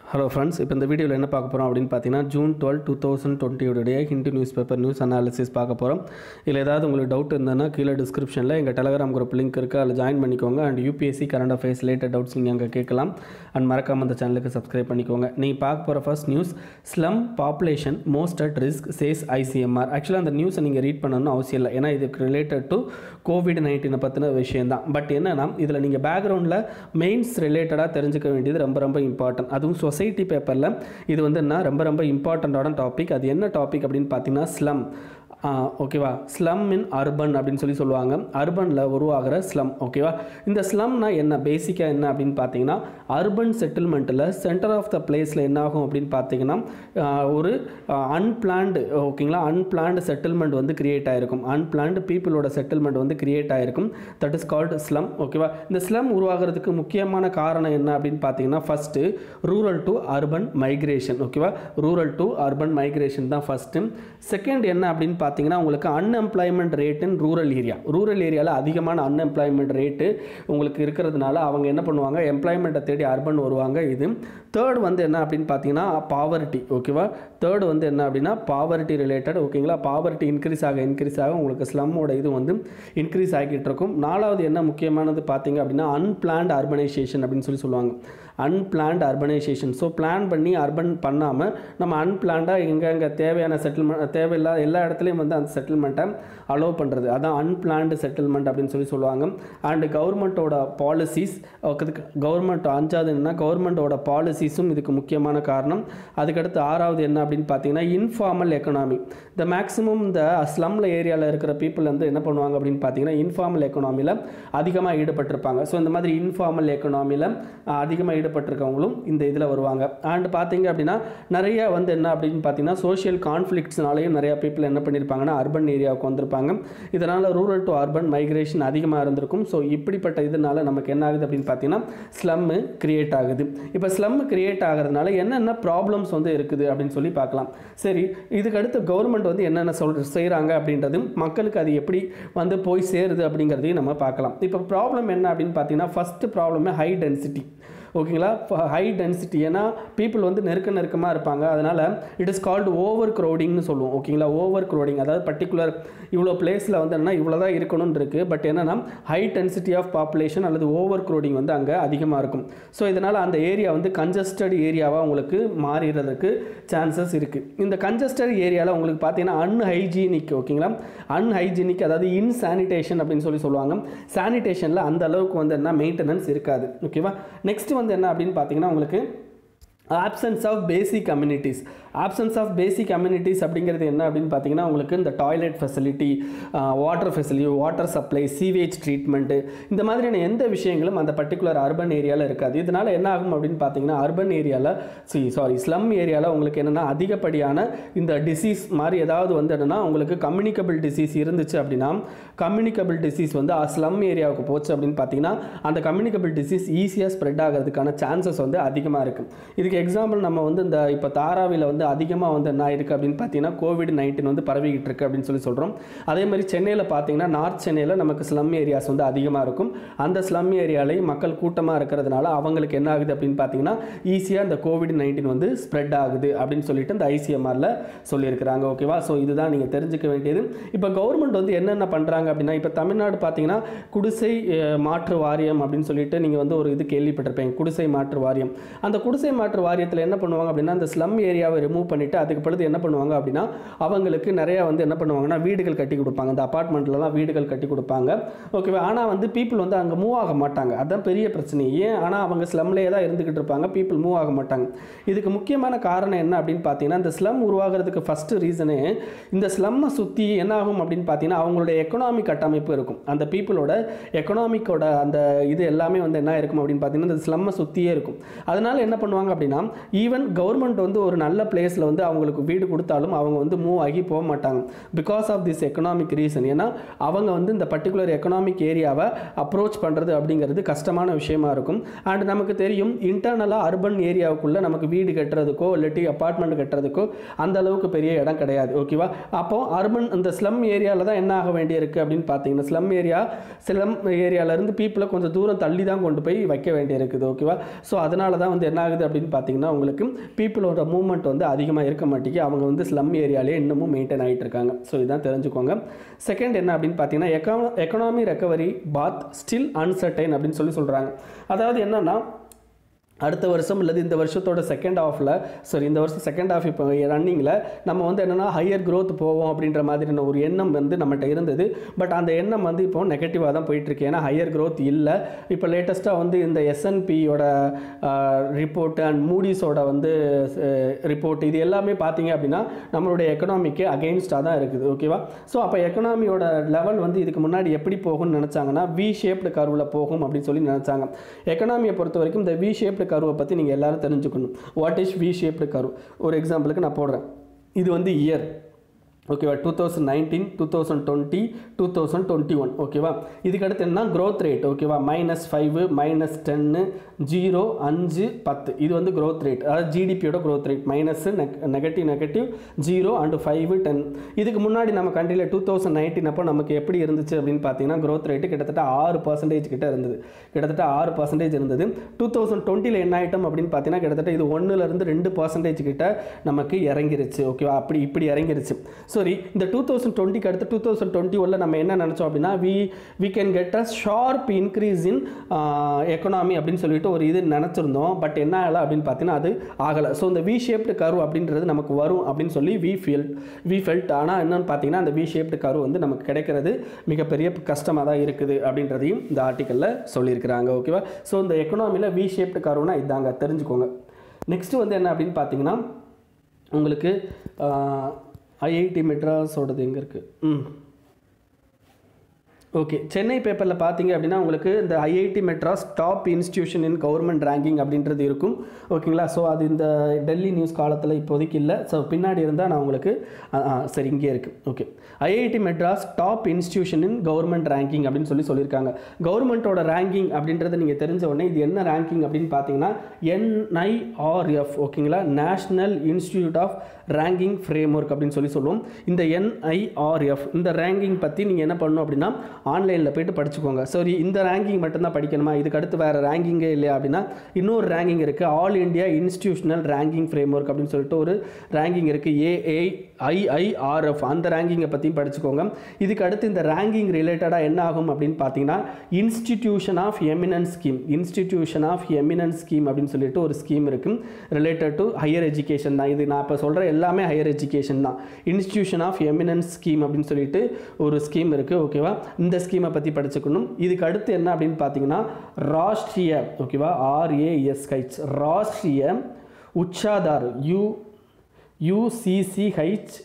hello friends இப்போ இந்த வீடியோவில் என்ன பார்க்க போகிறோம் அப்படின்னு பார்த்தீங்கன்னா ஜூன் டுவெல் டூ தௌசண்ட் டுவெண்ட்டியோடைய Hindu news paper news analysis பார்க்க போகிறோம் இதில் ஏதாவது உங்களுக்கு டவுட் இருந்ததுன்னா கீழே டிஸ்கிரிப்ஷனில் எங்கள் டெலகிராம் குரூப் லிங்க் இருக்குது அதில் ஜாயின் பண்ணிக்கோங்க and UPSC current affairs related doubts நீங்கள் அங்கே கேட்கலாம் அண்ட் மறக்காம அந்த சேனலுக்கு சப்ஸ்கிரைப் பண்ணிக்கோங்க நீங்கள் பார்க்க போகிற first news slum population most at risk says ICMR ஆக்சுவலாக அந்த நியூஸை நீங்கள் ரீட் பண்ணணும்னு அவசியம் இல்லை ஏன்னா இதுக்கு ரிலேட்டட் டு கோவிட் நைன்டீனை பற்றின விஷயம் தான் பட் என்னன்னா இதில் நீங்கள் பேக்ரவுண்டில் மெயின்ஸ் ரிலேட்டடாக தெரிஞ்சுக்க வேண்டியது ரொம்ப ரொம்ப இம்பார்ட்டன்ட் அதுவும் சொசைட்டி பேப்பரில் இது வந்து என்ன ரொம்ப ரொம்ப இம்பார்ட்டண்ட்டான டாபிக் அது என்ன டாபிக் அப்படின்னு பார்த்தீங்கன்னா ஸ்லம் ஓகேவா ஸ்லம் இன் அர்பன் அப்படின்னு சொல்லி சொல்லுவாங்க அர்பனில் உருவாகிற ஸ்லம் ஓகேவா இந்த ஸ்லம்னா என்ன பேசிக்காக என்ன அப்படின்னு பார்த்தீங்கன்னா அர்பன் செட்டில்மெண்ட்டில் சென்டர் ஆஃப் த பிளேஸில் என்ன ஆகும் அப்படின்னு பார்த்தீங்கன்னா ஆஹ், ஒரு அன்பிளான்டு ஓகேங்களா அன்பிளான்டு செட்டில்மெண்ட் வந்து கிரியேட் ஆகிருக்கும் அன்பிளான்டு பீப்புளோட செட்டில்மெண்ட் வந்து கிரியேட் ஆகிருக்கும் தட் இஸ் கால்டு ஸ்லம் ஓகேவா இந்த ஸ்லம் உருவாகிறதுக்கு முக்கியமான காரணம் என்ன அப்படின்னு பார்த்தீங்கன்னா first rural to urban migration ஓகேவா ரூரல் டு அர்பன் மைக்ரேஷன் தான் ஃபஸ்ட்டு செகண்ட் என்ன அப்படின்னு பார்த்தீங்கன்னா உங்களுக்கு unemployment rate in rural area rural ஏரியாவில் அதிகமான அன்எம்ப்ளாய்மெண்ட் ரேட்டு உங்களுக்கு இருக்கிறதுனால அவங்க என்ன பண்ணுவாங்க எம்ப்ளாய்மெண்ட்டை தேடி அர்பன் வருவாங்க இது தேர்ட் வந்து என்ன அப்படின்னு பார்த்தீங்கன்னா பாவர்ட்டி ஓகேவா தேர்ட் வந்து என்ன அப்படின்னா பாவர்ட்டி ரிலேட்டட் ஓகேங்களா பாவர்ட்டி இன்க்ரீஸ் ஆக இன்க்ரீஸ் ஆக உங்களுக்கு ஸ்லம்மோட இது வந்து இன்க்ரீஸ் ஆகிட்டு இருக்கும் நாலாவது என்ன முக்கியமானது பார்த்தீங்க அப்படின்னா அன்பிளான்ட் அர்பனைசேஷன் அப்படின்னு சொல்லி சொல்லுவாங்க அன்பிளான்ட் அர்பனைசேஷன் ஸோ பிளான் பண்ணி அர்பன் பண்ணாமல் நம்ம அன்பிளான்டாக எங்கெங்கே தேவையான செட்டில்மெண்ட் தேவையில்லாத எல்லா இடத்துலையும் வந்து அந்த செட்டில்மெண்ட்டை அலோவ் பண்ணுறது அதான் அன்பிளான்டு செட்டில்மெண்ட் அப்படின்னு சொல்லி சொல்லுவாங்க அண்டு கவர்மெண்ட்டோட பாலிசிஸ் கவர்மெண்ட் அஞ்சாவது என்னன்னா கவர்மெண்ட்டோட பாலிசிஸும் இதுக்கு முக்கியமான காரணம் அதுக்கடுத்து ஆறாவது என்ன அப்படின்னு பார்த்தீங்கன்னா இன்ஃபார்மல் எக்கனாமி இந்த மேக்ஸிமம் இந்த ஸ்லம்ல ஏரியாவில் இருக்கிற பீப்புள் வந்து என்ன பண்ணுவாங்க அப்படின்னு பார்த்தீங்கன்னா இன்ஃபார்மல் எக்கனாமியில் அதிகமாக ஈடுபட்டிருப்பாங்க ஸோ இந்த மாதிரி இன்ஃபார்மல் எக்கனாமியில் அதிகமாக ஈடுபட்டிருக்கவங்களும் இந்த இதில் வருவாங்க அண்ட் பார்த்தீங்க அப்படின்னா நிறைய வந்து என்ன அப்படின்னு பார்த்தீங்கன்னா சோஷியல் கான்ஃப்ளிக்ட்ஸ்னாலையும் நிறைய பீப்புள் என்ன பண்ணியிருப்பாங்கன்னா அர்பன் ஏரியாவுக்கு வந்திருப்பாங்க இதனால் ரூரல் டு அர்பன் மைக்ரேஷன் அதிகமாக இருந்திருக்கும் ஸோ இப்படிப்பட்ட இதனால நமக்கு என்ன ஆகுது அப்படின்னு பார்த்தீங்கன்னா ஸ்லம்மு கிரியேட் ஆகுது இப்போ ஸ்லம் கிரியேட் ஆகிறதுனால என்னென்ன ப்ராப்ளம்ஸ் வந்து இருக்குது அப்படின்னு சொல்லி பார்க்கலாம் சரி இதுக்கு அடுத்து கவர்மெண்ட் வந்து என்னென்ன சொல் செய்கிறாங்க அப்படின்றதும் மக்களுக்கு அது எப்படி வந்து போய் சேருது அப்படிங்கிறதையும் நம்ம பார்க்கலாம் இப்போ ப்ராப்ளம் என்ன அப்படின்னு பார்த்தீங்கன்னா ஃபஸ்ட்டு ப்ராப்ளமே ஹை டென்சிட்டி ஓகேங்களா ஹை டென்சிட்டி ஏன்னா பீப்புள் வந்து நெருக்க நெருக்கமாக இருப்பாங்க அதனால் இட் இஸ் கால்டு ஓவர் க்ரௌடிங்னு சொல்லுவோம் ஓகேங்களா ஓவர் க்ரௌடிங் அதாவது பர்டிகுலர் இவ்வளோ பிளேஸில் வந்து என்ன இவ்வளோ தான் இருக்கணும்னு இருக்குது பட் என்னென்னா ஹை டென்சிட்டி ஆஃப் பாப்புலேஷன் அல்லது ஓவர் க்ரௌடிங் வந்து அங்கே அதிகமாக இருக்கும் ஸோ இதனால் அந்த ஏரியா வந்து கன்ஜஸ்டட் ஏரியாவாக உங்களுக்கு மாறிடுறதுக்கு சான்சஸ் இருக்குது இந்த கன்ஜஸ்டட் ஏரியாவில் உங்களுக்கு பார்த்தீங்கன்னா அன்ஹைஜீனிக் ஓகேங்களா அன்ஹைஜீனிக் அதாவது இன்சானிடேஷன் அப்படின்னு சொல்லி சொல்லுவாங்க சானிடேஷனில் அந்த அளவுக்கு வந்து என்ன மெயின்டெனன்ஸ் இருக்காது ஓகேவா நெக்ஸ்ட் வந்து என்ன அப்படின்னு பார்த்தீங்கன்னா உங்களுக்கு absence of basic communities absence of basic communities அப்படிங்கிறது என்ன அப்படின்னு பார்த்தீங்கன்னா உங்களுக்கு இந்த toilet facility water facility water supply sewage treatment இந்த மாதிரியான எந்த விஷயங்களும் அந்த பர்டிகுலர் அர்பன் ஏரியாவில் இருக்காது இதனால் என்ன ஆகும் அப்படின்னு பார்த்தீங்கன்னா அர்பன் ஏரியாவில் சி சாரி ஸ்லம் ஏரியாவில் உங்களுக்கு என்னென்னா அதிகப்படியான இந்த டிசீஸ் மாதிரி ஏதாவது வந்து என்னென்னா உங்களுக்கு கம்யூனிகபிள் டிசீஸ் இருந்துச்சு அப்படின்னா கம்யூனிகபிள் டிசீஸ் வந்து ஸ்லம் ஏரியாவுக்கு போச்சு அப்படின்னு பார்த்தீங்கன்னா அந்த கம்யூனிகபிள் டிசீஸ் ஈஸியாக ஸ்ப்ரெட் ஆகிறதுக்கான சான்சஸ் வந்து அதிகமாக இருக்குது இதுக்கு எக்ஸாம்பிள் நம்ம வந்து இந்த இப்போ தாராவியில் வந்து அதிகமாக வந்து என்ன இருக்குது அப்படின்னு பார்த்தீங்கன்னா கோவிட் நைன்டீன் வந்து பரவிக்கிட்டு இருக்கு அப்படின்னு சொல்லி சொல்கிறோம் அதே மாதிரி சென்னையில் பார்த்தீங்கன்னா நார்த் சென்னையில் நமக்கு ஸ்லம் ஏரியாஸ் வந்து அதிகமாக இருக்கும் அந்த ஸ்லம் ஏரியாலையும் மக்கள் கூட்டமாக இருக்கிறதுனால அவங்களுக்கு என்ன ஆகுது அப்படின்னு பார்த்தீங்கன்னா ஈஸியாக இந்த கோவிட் நைன்டீன் வந்து ஸ்ப்ரெட் ஆகுது அப்படின்னு சொல்லிட்டு இந்த ஐசிஎம்ஆரில் சொல்லியிருக்கிறாங்க ஓகேவா ஸோ இதுதான் நீங்கள் தெரிஞ்சுக்க வேண்டியது இப்போ கவர்மெண்ட் வந்து என்னென்ன பண்ணுறாங்க அப்படின்னா இப்போ தமிழ்நாடு பார்த்தீங்கன்னா குடிசை அஹ், மாற்று வாரியம் அப்படின்னு சொல்லிட்டு நீங்கள் வந்து ஒரு இது கேள்விப்பட்டிருப்பீங்க குடிசை மாற்று வாரியம் அந்த குடிசை மாற்று வாரியத்தில் என்ன பண்ணுவாங்க அப்படின்னா அந்த ஸ்லம் ஏரியாவை ரிமூவ் பண்ணிவிட்டு அதுக்கு பொழுது என்ன பண்ணுவாங்க அப்படின்னா அவங்களுக்கு நிறையா வந்து என்ன பண்ணுவாங்கன்னா வீடுகள் கட்டி கொடுப்பாங்க அந்த அப்பார்ட்மெண்ட்லலாம் வீடுகள் கட்டி கொடுப்பாங்க ஓகேவா ஆனால் வந்து பீப்புள் வந்து அங்கே மூவ் ஆக மாட்டாங்க அதுதான் பெரிய பிரச்சனை ஏன் ஆனால் அவங்க ஸ்லம்லேயே தான் இருந்துக்கிட்டு இருப்பாங்க பீப்புள் மூவ் ஆக மாட்டாங்க இதுக்கு முக்கியமான காரணம் என்ன அப்படின்னு பார்த்தீங்கன்னா இந்த ஸ்லம் உருவாகிறதுக்கு ஃபஸ்ட்டு ரீசனே இந்த ஸ்லம்மை சுற்றி என்ன ஆகும் அப்படின்னு பார்த்தீங்கன்னா அவங்களுடைய எக்கனாமிக் கட்டமைப்பு இருக்கும் அந்த பீப்புளோட எக்கனாமிக்கோட அந்த இது எல்லாமே வந்து என்ன இருக்கும் அப்படின்னு பார்த்தீங்கன்னா இந்த ஸ்லம்மை சுற்றியே இருக்கும் அதனால என்ன பண்ணுவாங்க அப்படின்னா ஈவன் கவர்மெண்ட் வந்து ஒரு நல்ல பிளேஸில் வந்து அவங்களுக்கு வீடு கொடுத்தாலும் அவங்க வந்து மூவ் ஆகி போக மாட்டாங்க because of this economic reason ஏன்னா அவங்க வந்து இந்த பர்டிகுலர் எக்கனாமிக் ஏரியாவை அப்ரோச் பண்ணுறது அப்படிங்கிறது கஷ்டமான விஷயமா இருக்கும் அண்ட் நமக்கு தெரியும் இன்டர்னலாக அர்பன் ஏரியாவுக்குள்ளே நமக்கு வீடு கட்டுறதுக்கோ இல்லாட்டி அப்பார்ட்மெண்ட் கட்டுறதுக்கோ அந்த அளவுக்கு பெரிய இடம் கிடையாது ஓகேவா அப்போ அர்பன் இந்த ஸ்லம் ஏரியாவில் தான் என்ன ஆக வேண்டியிருக்கு அப்படின்னு பார்த்தீங்கன்னா ஸ்லம் ஏரியா ஸ்லம் ஏரியாவிலேருந்து பீப்புளை கொஞ்சம் தூரம் தள்ளி தான் கொண்டு போய் வைக்க வேண்டியிருக்குது ஓகேவா ஸோ அதனால தான் வந்து என்ன ஆகுது அப்படின்னு பார்த்தீங்கன்னா பார்த்தீங்கன்னா உங்களுக்கு பீப்புளோட மூவ்மெண்ட் வந்து அதிகமாக இருக்க மாட்டேங்கி அவங்க வந்து ஸ்லம் ஏரியாலே இன்னமும் மெயின்டைன் ஆகிட்டு இருக்காங்க ஸோ இதான் தெரிஞ்சுக்கோங்க செகண்ட் என்ன அப்படின்னு பார்த்தீங்கன்னா எக்கா economy recovery path still uncertain அப்படின்னு சொல்லி சொல்கிறாங்க அதாவது என்னன்னா அடுத்த வருஷம் அல்லது இந்த வருஷத்தோட செகண்ட் ஹாஃபில் சரி இந்த வருஷம் செகண்ட் ஹாஃப் இப்போ ரன்னிங்கில் நம்ம வந்து என்னென்னா ஹையர் growth போவோம் அப்படின்ற மாதிரியான ஒரு எண்ணம் வந்து நம்மகிட்ட இருந்தது பட் அந்த எண்ணம் வந்து இப்போ நெகட்டிவாக தான் போயிட்டுருக்கு ஏன்னா ஹையர் growth இல்லை இப்போ லேட்டஸ்ட்டாக வந்து இந்த எஸ்என்பியோட ரிப்போர்ட் அண்ட் மூடிஸோட வந்து ரிப்போர்ட் இது எல்லாமே பார்த்தீங்க அப்படின்னா நம்மளுடைய எக்கனாமிக்கு அகெயின்ஸ்டாக தான் இருக்குது ஓகேவா ஸோ அப்போ எக்கனாமியோட லெவல் வந்து இதுக்கு முன்னாடி எப்படி போகும்னு நினச்சாங்கன்னா வி ஷேப்டு கருவில் போகும் அப்படின்னு சொல்லி நினச்சாங்க எக்கனாமியை பொறுத்த வரைக்கும் இந்த வி ஷேப்டு கருவை பற்றி நீங்கள் எல்லாரும் தெரிஞ்சுக்கணும் வாட் இஸ் வி ஷேப்டு கரு ஒரு எக்ஸாம்பிளுக்கு நான் போடுறேன் இது வந்து இயர் ஓகேவா two thousand nineteen two thousand twenty two thousand twenty one ஓகேவா இதுக்கு அடுத்து என்ன growth ரேட் ஓகேவா மைனஸ் ஃபைவ் மைனஸ் டென்னு ஜீரோ அஞ்சு பத்து இது வந்து growth ரேட் அதாவது ஜிடிபியோட growth rate minus negative negative zero and five ten இதுக்கு முன்னாடி நம்ம கண்ட்ரியில் டூ தௌசண்ட் நைன்டீன் அப்போ நமக்கு எப்படி இருந்துச்சு அப்படின்னு பார்த்தீங்கன்னா growth ரேட்டு கிட்டத்தட்ட ஆறு பர்சன்டேஜ் கிட்ட இருந்தது கிட்டத்தட்ட ஆறு பர்சன்டேஜ் இருந்தது டூ தௌசண்ட் டுவெண்ட்டியில் என்ன ஆயிட்டம் அப்படின்னு பார்த்தீங்கன்னா கிட்டத்தட்ட இது ஒன்றுலேருந்து ரெண்டு பர்சன்டேஜ் கிட்ட நமக்கு இறங்கிருச்சு ஓகேவா அப்படி இப்படி இறங்கிருச்சு சாரி இந்த டூ தௌசண்ட் டுவெண்ட்டிக்கு அடுத்து டூ தௌசண்ட் டுவெண்ட்டி ஒன்ல நம்ம என்ன நினச்சோம் அப்படின்னா we we can get a sharp increase in economy அப்படின்னு சொல்லிட்டு ஒரு இது நினச்சிருந்தோம் பட் என்ன ஆகலை அப்படின்னு பார்த்தீங்கன்னா அது ஆகலை ஸோ இந்த வி ஷேப்டு கரு அப்படின்றது நமக்கு வரும் அப்படின்னு சொல்லி வி ஃபீல் வி ஃபெல்ட் ஆனால் என்னன்னு பார்த்தீங்கன்னா அந்த வி ஷேப்டு கரு வந்து நமக்கு கிடைக்கிறது மிகப்பெரிய கஷ்டமாக தான் இருக்குது அப்படின்றதையும் இந்த ஆர்டிக்கலில் சொல்லியிருக்கிறாங்க ஓகேவா ஸோ இந்த எக்கனாமியில் வி ஷேப்டு கருனா இதாங்க தெரிஞ்சுக்கோங்க நெக்ஸ்ட் வந்து என்ன அப்படின்னு பார்த்தீங்கன்னா உங்களுக்கு ஐஐடி மெட்ராஸோடது எங்கே இருக்குது ம் ஓகே சென்னை பேப்பரில் பார்த்தீங்க அப்படின்னா உங்களுக்கு இந்த IIT Madras top institution in government ranking அப்படின்றது இருக்கும் ஓகேங்களா ஸோ அது இந்த டெல்லி நியூஸ் காலத்தில் இப்போதைக்கு இல்லை ஸோ பின்னாடி இருந்தால் நான் உங்களுக்கு ஆ, ஆ, சரி இங்கே இருக்குது okay IIT Madras top institution in government ranking அப்படின்னு சொல்லி சொல்லியிருக்காங்க கவர்மெண்ட்டோட ரேங்கிங் அப்படின்றத நீங்கள் தெரிஞ்ச உடனே இது என்ன ரேங்கிங் அப்படின்னு பார்த்தீங்கன்னா என்ஐஆர்எஃப் ஓகேங்களா national institute of ranking framework அப்படின்னு சொல்லி சொல்லுவோம் இந்த என்ஐஆர்எஃப் இந்த ரேங்கிங் பற்றி நீங்கள் என்ன பண்ணணும் அப்படின்னா ஆன்லைனில் போயிட்டு படிச்சுக்கோங்க சரி இந்த ரேங்கிங் மட்டும்தான் படிக்கணுமா இதுக்கு அடுத்து வேறு ரேங்கிங்கே இல்லையா அப்படின்னா இன்னொரு ரேங்கிங் இருக்குது all India institutional ranking framework அப்படின்னு சொல்லிட்டு ஒரு ரேங்கிங் இருக்குது ஏஐ ஐஐஆர்எஃப் அந்த ரேங்கிங்கை பற்றியும் படிச்சுக்கோங்க இதுக்கு அடுத்து இந்த ரேங்கிங் ரிலேட்டடாக என்ன ஆகும் அப்படின்னு பார்த்தீங்கன்னா institution of eminence scheme institution of eminence scheme அப்படின்னு சொல்லிட்டு ஒரு ஸ்கீம் இருக்குது ரிலேட்டட் டு ஹையர் எஜுகேஷன் தான் இது நான் இப்போ சொல்கிற எல்லாமே ஹையர் எஜுகேஷன் தான் இன்ஸ்டிடியூஷன் ஆஃப் எமினன்ஸ் ஸ்கீம் அப்படின்னு சொல்லிட்டு ஒரு ஸ்கீம் இருக்குது ஓகேவா இந்த ஸ்கீமை பற்றி படிச்சுக்கணும் இதுக்கு அடுத்து என்ன அப்படின்னு பார்த்தீங்கன்னா ராஷ்ட்ரிய ஓகேவா ஆர்ஏஎஸ் ஹைட்ஸ் Rashtriya Uchchatar U UCCH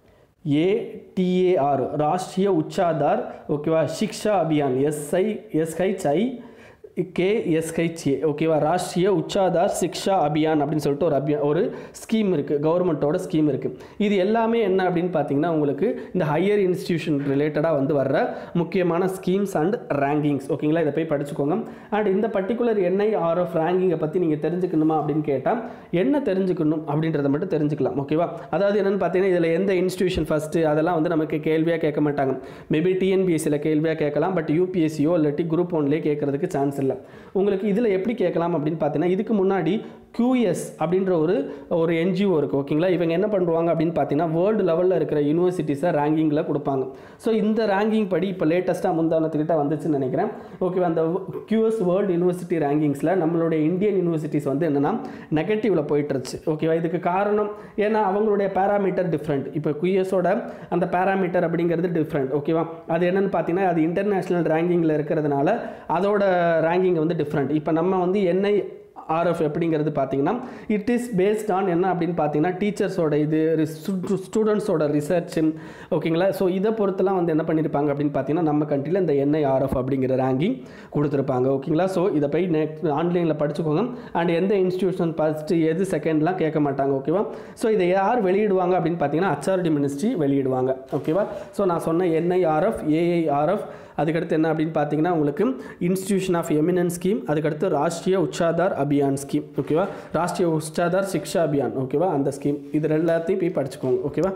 ADAR Rashtriya Uchchatar ஓகேவா Shiksha Abhiyan SI SHI KSHA ஓகேவா ராஷ்ட்ரிய உச்சாதார் சிக்ஷா அபியான் அப்படின்னு சொல்லிட்டு ஒரு அபியா ஒரு ஸ்கீம் இருக்குது கவர்மெண்ட்டோட ஸ்கீம் இருக்குது இது எல்லாமே என்ன அப்படின்னு பார்த்தீங்கன்னா உங்களுக்கு இந்த ஹையர் இன்ஸ்டிடியூஷன் ரிலேட்டடாக வந்து வர்ற முக்கியமான ஸ்கீம்ஸ் அண்ட் ரேங்கிங்ஸ் ஓகேங்களா இதை போய் படிச்சுக்கோங்க அண்ட் இந்த பர்டிகுலர் என்ஐஆர்எஃப் ரேங்கிங்கை பற்றி நீங்கள் தெரிஞ்சுக்கணுமா அப்படின்னு கேட்டால் என்ன தெரிஞ்சுக்கணும் அப்படின்றத மட்டும் தெரிஞ்சுக்கலாம் ஓகேவா அதாவது என்னென்னு பார்த்தீங்கன்னா இதில் எந்த இன்ஸ்டியூஷன் ஃபஸ்ட்டு அதெல்லாம் வந்து நமக்கு கேள்வியாக கேட்க மாட்டாங்க மேபி டிஎன்பிஎஸ்சியில் கேள்வியாக கேட்கலாம் பட் யூபிஎஸ்சியோ இல்லாட்டி குரூப் ஒன்லேயே கேட்கறதுக்கு சான்ஸ் இல்லை உங்களுக்கு இதில் எப்படி கேட்கலாம் அப்படின்னு பார்த்தீங்கன்னா இதுக்கு முன்னாடி QS அப்படின்ற ஒரு ஒரு என்ஜிஓ இருக்குது ஓகேங்களா இவங்க என்ன பண்ணுவாங்க அப்படின்னு பார்த்தீங்கன்னா வேர்ல்டு லெவலில் இருக்கிற யூனிவர்சிட்டிஸை ரேங்கிங்கில் கொடுப்பாங்க ஸோ இந்த ரேங்கிங் படி இப்போ லேட்டஸ்ட்டாக முந்தானத்துக்கிட்ட வந்துச்சுன்னு நினைக்கிறேன் ஓகேவா அந்த QS வேர்ல்டு யூனிவர்சிட்டி ரேங்கிங்ஸில் நம்மளுடைய இந்தியன் யூனிவர்சிட்டிஸ் வந்து என்னென்னா நெகட்டிவில் போயிட்டுருச்சு ஓகேவா இதுக்கு காரணம் ஏன்னா அவங்களுடைய பேராமீட்டர் டிஃப்ரெண்ட் இப்போ QSஓட அந்த பேராமீட்டர் அப்படிங்கிறது டிஃப்ரெண்ட் ஓகேவா அது என்னன்னு பார்த்தீங்கன்னா அது இன்டர்நேஷ்னல் ரேங்கிங்கில் இருக்கிறதுனால அதோட ரேங்கிங் வந்து டிஃப்ரெண்ட் இப்போ நம்ம வந்து என்னை ஆர்எஃப் எப்படிங்கிறது பார்த்தீங்கன்னா இட் இஸ் பேஸ்ட் ஆன் என்ன அப்படின்னு பார்த்தீங்கன்னா டீச்சர்ஸோட இது ஸ்டூடெண்ட்ஸோட ரிசர்ச் ஓகேங்களா ஸோ இதை பொறுத்தெல்லாம் வந்து என்ன பண்ணியிருப்பாங்க அப்படின்னு பார்த்தீங்கன்னா நம்ம கண்ட்ரியில் இந்த என்ஐஆர்எஃப் அப்படிங்கிற ரேங்கிங் கொடுத்துருப்பாங்க ஓகேங்களா ஸோ இதை போய் நெக்ஸ்ட் ஆன்லைனில் படிச்சுக்கோங்க அண்ட் எந்த இன்ஸ்டியூஷன் ஃபஸ்ட்டு எது செகண்ட்லாம் கேட்க மாட்டாங்க ஓகேவா ஸோ இதை யார் வெளியிடுவாங்க அப்படின்னு பார்த்தீங்கன்னா ஹச்ஆர்டி மினிஸ்ட்ரி வெளியிடுவாங்க ஓகேவா ஸோ நான் சொன்ன என்ஐஆர்எஃப் ஏஐஆர்எஃப் அதுக்கடுத்து என்ன அப்படின்னு பார்த்தீங்கன்னா உங்களுக்கு இன்ஸ்டிடியூஷன் ஆஃப் எமினன்ஸ் ஸ்கீம் அதுக்கடுத்து ராஷ்ட்ரிய உச்சாதார் அபியான் ஸ்கீம் ஓகேவா ராஷ்ட்ரிய உச்சாதார் சிக்ஷா அபியான் ஓகேவா அந்த ஸ்கீம் இது எல்லாத்தையும் போய் படிச்சுக்கோங்க ஓகேவா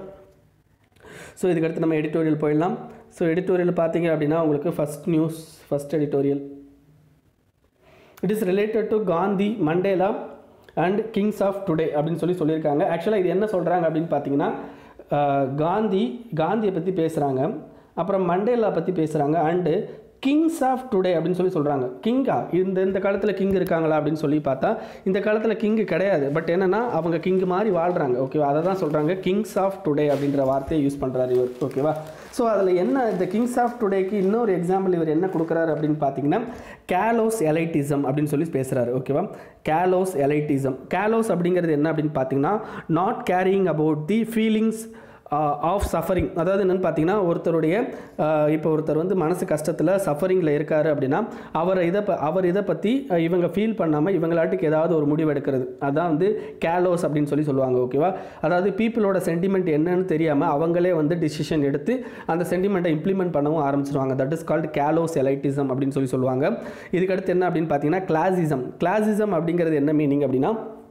ஸோ இதுக்கடுத்து நம்ம எடிட்டோரியல் போயிடலாம் ஸோ எடிட்டோரியல் பார்த்தீங்க அப்படின்னா உங்களுக்கு first news first editorial it is related to Gandhi Mandela and kings of today அப்படின்னு சொல்லி சொல்லியிருக்காங்க ஆக்சுவலாக இது என்ன சொல்கிறாங்க அப்படின்னு பார்த்தீங்கன்னா அஹ், காந்தி காந்தியை பற்றி பேசுகிறாங்க அப்புறம் மண்டேலா பற்றி பேசுகிறாங்க அண்டு கிங்ஸ் ஆஃப் டுடே அப்படின்னு சொல்லி சொல்கிறாங்க கிங்கா இந்த இந்த காலத்தில் கிங் இருக்காங்களா அப்படின்னு சொல்லி பார்த்தா இந்த காலத்தில் கிங் கிடையாது பட் என்னென்னா அவங்க கிங் மாதிரி வாழ்கிறாங்க ஓகேவா அதை தான் சொல்கிறாங்க கிங்ஸ் ஆஃப் டுடே அப்படின்ற வார்த்தையை யூஸ் பண்ணுறாரு இவர் ஓகேவா ஸோ அதில் என்ன இந்த கிங்ஸ் ஆஃப் டுடேக்கு இன்னொரு எக்ஸாம்பிள் இவர் என்ன கொடுக்குறாரு அப்படின்னு பார்த்தீங்கன்னா கேலோஸ் எலைட்டிசம் அப்படின்னு சொல்லி பேசுகிறாரு ஓகேவா கேலோஸ் எலைட்டிசம் கேலோஸ் அப்படிங்கிறது என்ன அப்படின்னு பார்த்தீங்கன்னா not caring about the feelings of suffering அதாவது என்னென்னு பார்த்தீங்கன்னா ஒருத்தருடைய ஆஹ் இப்போ ஒருத்தர் வந்து மனசு கஷ்டத்தில் சஃபரிங்கில் இருக்காரு அப்படின்னா அவரை இதை ப அவர் இதை பற்றி இவங்க ஃபீல் பண்ணாமல் இவங்களாட்டுக்கு ஏதாவது ஒரு முடிவு எடுக்கிறது அதான் வந்து கேலோஸ் அப்படின்னு சொல்லி சொல்லுவாங்க ஓகேவா அதாவது பீப்புளோட சென்டிமெண்ட் என்னன்னு தெரியாமல் அவங்களே வந்து டிசிஷன் எடுத்து அந்த சென்டிமெண்ட்டை இம்ப்ளிமெண்ட் பண்ணவும் ஆரம்பிச்சிருவாங்க that is called callous elitism அப்படின்னு சொல்லி சொல்லுவாங்க இதுக்கடுத்து என்ன அப்படின்னு பார்த்தீங்கன்னா கிளாசிசம் கிளாசிசம் அப்படிங்கிறது என்ன மீனிங் அப்படின்னா